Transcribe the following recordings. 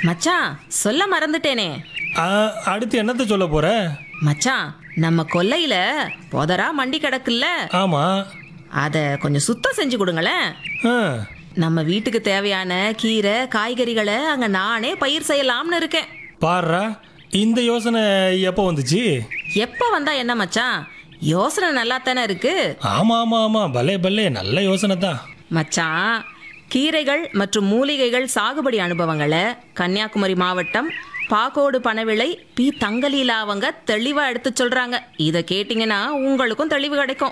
மச்சான் சொல்ல மறந்துட்டேனே ஆ, அடுத்து என்னத்த சொல்ல போற மச்சான் நம்ம கொல்லையில புதரா மண்டி கிடக்குல்ல ஆமா அதை கொஞ்சம் சுத்தம் செஞ்சு கொடுங்களேன் ஆ, நம்ம வீட்டுக்கு தேவையான கீரை காய்கறிகளை அங்க நானே பயிர் செய்யலாம்னு இருக்கேன் பாருடா இந்த யோசனை எப்போ வந்துச்சு எப்ப வந்தா என்ன மச்சான் யோசனை நல்லா தானே இருக்கு ஆமா ஆமா ஆமா பலே பலே நல்ல யோசனை தான் மச்சான் கீரைகள் மற்றும் மூலிகைகள் சாகுபடி அனுபவங்களை கன்னியாகுமரி மாவட்டம் பாக்கோடு பனவிளை பி தங்கலீலா அவங்க தெளிவா எடுத்து சொல்றாங்க இதை கேட்டிங்கன்னா உங்களுக்கும் தெளிவு கிடைக்கும்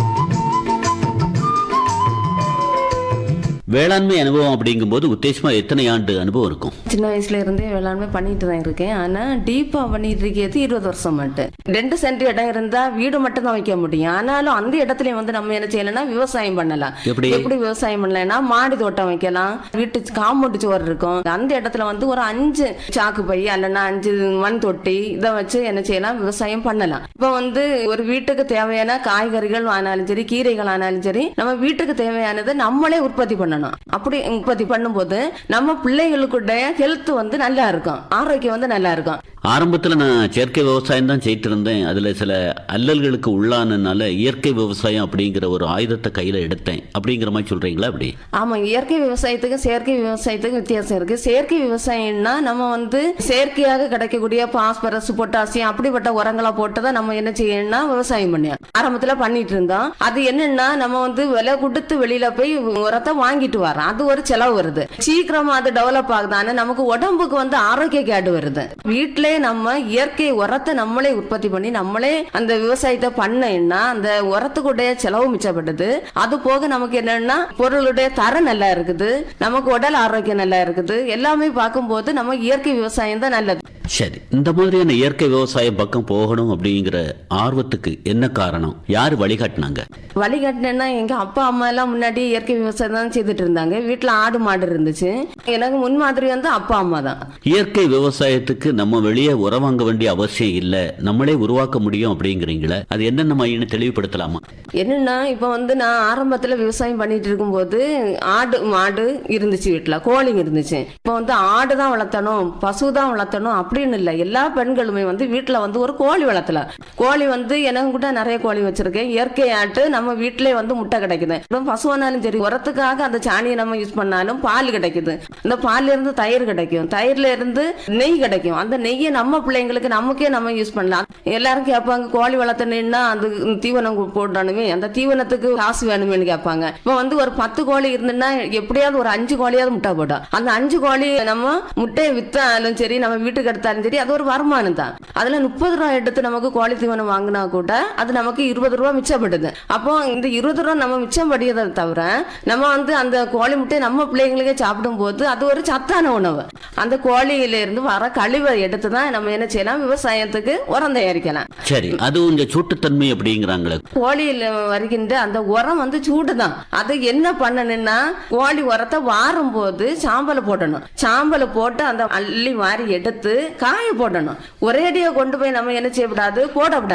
வேளாண்மை அனுபவம் அப்படிங்கும்போது உத்தேசமா எத்தனை ஆண்டு அனுபவம் இருக்கும் சின்ன வயசுல இருந்தே வேளாண்மை பண்ணிட்டு தான் இருக்கேன் ஆனா டீப்பா பண்ணிட்டு இருக்கிறது இருபது வருஷம் மட்டும் ரெண்டு சென்ட் இடம் இருந்தா வீடு மட்டும் தான் வைக்க முடியும் ஆனாலும் அந்த இடத்துலயும் வந்து நம்ம என்ன செய்யலாம்னா விவசாயம் பண்ணலாம் எப்படி? எப்படி விவசாயம் பண்ணலாம்னா மாடி தோட்டம் வைக்கலாம் வீட்டு காம்பவுண்ட் சுவர் இருக்கும் அந்த இடத்துல வந்து ஒரு அஞ்சு சாக்கு பை அல்லனா அஞ்சு மண் தொட்டி இதை வச்சு என்ன செய்யலாம் விவசாயம் பண்ணலாம் இப்போ வந்து ஒரு வீட்டுக்கு தேவையான காய்கறிகள் ஆனாலும் சரி கீரைகள் ஆனாலும் சரி நம்ம வீட்டுக்கு தேவையானதை நம்மளே உற்பத்தி பண்ணணும் அப்படி உற்பத்தி பண்ணும்போது நம்ம பிள்ளைகளுக்குடைய ஹெல்த் வந்து நல்லா இருக்கும் ஆரோக்கியம் வந்து நல்லா இருக்கும் ஆரம்பத்துல நான் செயற்கை விவசாயம் தான் செய்துட்டு இருந்தேன் அதுல சில அல்லல்களுக்கு உள்ளானனால இயற்கை விவசாயம் அப்படிங்கிற ஒரு ஆயுதத்தை கையில எடுத்தேன் அப்படிங்கிற மாதிரி சொல்றீங்களா அப்படி ஆமா இயற்கை விவசாயத்துக்கும் செயற்கை விவசாயத்துக்கும் வித்தியாசம் இருக்கு செயற்கை விவசாயம்னா நம்ம வந்து செயற்கையாக கிடைக்கக்கூடிய பாஸ்பரஸ் பொட்டாசியம் அப்படிப்பட்ட உரங்களா போட்டு தான் நம்ம என்ன செய்யணும்னா விவசாயம் பண்ணோம் ஆரம்பத்துல பண்ணிட்டு இருந்தோம் அது என்னன்னா நம்ம வந்து விலை கொடுத்து வெளியில போய் உரத்தை வாங்கிட்டு வரோம் அது ஒரு செலவு வருது சீக்கிரமா அது டெவலப் ஆகுது ஆனா நமக்கு உடம்புக்கு வந்து ஆரோக்கிய கேடு வருது வீட்டிலே நம்ம இயற்கை உரத்தை நம்மளே உற்பத்தி பண்ணி நம்மளே அந்த விவசாயத்தை பண்ணேன்னா அந்த உரத்துக்குடைய செலவு மிச்சப்படுது அது போக நமக்கு என்னன்னா பொருளுடைய தரம் நல்லா இருக்குது நமக்கு உடல் ஆரோக்கியம் நல்லா இருக்குது எல்லாமே பார்க்கும்போது நம்ம இயற்கை விவசாயம் தான் நல்லது சரி இந்த மாதிரியான இயற்கை விவசாயம் பக்கம் போகணும் அப்படிங்கிற ஆர்வத்துக்கு என்ன காரணம் யார் வழிகாட்டினாங்க வழிகாட்டினா எங்க அப்பா அம்மா எல்லாம் முன்னாடி இயற்கை விவசாயம் தான் செய்துட்டு இருந்தாங்க வீட்டுல ஆடு மாடு இருந்துச்சு எனக்கு முன்மாதிரி வந்து அப்பா அம்மா தான் இயற்கை விவசாயத்துக்கு நம்ம வெளியே உரம் வாங்க வேண்டிய அவசியம் இல்ல நம்மளே உருவாக்க முடியும் அப்படிங்கிறீங்களே அது என்னென்ன மாதிரின்னு தெளிவுபடுத்தலாமா என்னன்னா இப்ப வந்து நான் ஆரம்பத்துல விவசாயம் பண்ணிட்டு இருக்கும்போது ஆடு மாடு இருந்துச்சு வீட்டுல கோழிங்க இருந்துச்சு இப்ப வந்து ஆடு தான் வளர்த்தணும் பசு தான் வளர்த்தணும் அப்படின்னு இல்லை எல்லா பெண்களுமே வந்து வீட்டுல வந்து ஒரு கோழி வளர்த்தலாம் கோழி வந்து எனக்கு கூட நிறைய கோழி வச்சிருக்கேன் இயற்கை ஆட்டு நம்ம வீட்டிலே வந்து முட்டை கிடைக்குது இப்போ பசுவானாலும் சரி உரத்துக்காக அந்த சாணியை நம்ம யூஸ் பண்ணாலும் பால் கிடைக்குது அந்த பால்ல இருந்து தயிர் கிடைக்கும் தயிர்ல இருந்து நெய் கிடைக்கும் அந்த நெய்யை நம்ம பிள்ளைங்களுக்கு நமக்கே நம்ம யூஸ் பண்ணலாம் எல்லாரும் கேட்பாங்க கோழி வளர்த்தணும்னா அது தீவனம் கு- போடணுமே அந்த தீவனத்துக்கு காசு வேணுமேனு கேட்பாங்க இப்போ வந்து ஒரு பத்து கோழி இருந்துன்னா எப்படியாவது ஒரு அஞ்சு கோழியாவது முட்டை போடும் அந்த அஞ்சு கோழி நம்ம முட்டையை வித்தாலும் சரி நம்ம வீட்டுக்கு எடுத்தாலும் சரி அது ஒரு வருமானம் தான் அதுல முப்பது ரூபா எடுத்து நமக்கு கோழி தீவனம் வாங்கினா கூட அது நமக்கு இருபது ரூபா மிச்சப்படுது அப்போ இந்த இருபது ரூபா நம்ம மிச்சம் படியதை தவிர நம்ம வந்து அந்த கோழி முட்டையை நம்ம பிள்ளைங்களுக்கே சாப்பிடும் போது அது ஒரு சத்தான உணவு அந்த கோழியில இருந்து வர கழிவை எடுத்து தான் நம்ம என்ன செய்யலாம் விவசாயத்துக்கு உரம் தயாரிக்கலாம் சரி அது கொஞ்சம் சூட்டுத்தன்மை அப்படிங்கிறாங்களே கோழியில வருகின்ற அந்த உரம் வந்து சூடு தான் அது என்ன பண்ணணும்னா கோழி உரத்தை வாரும் போது சாம்பலை போடணும் சாம்பலை போட்டு அந்த அள்ளி வாரி எடுத்து காய போடணும் ஒரேடியா கொண்டு போய் நம்ம என்ன செய்யக்கூடாது போடக்கூடாது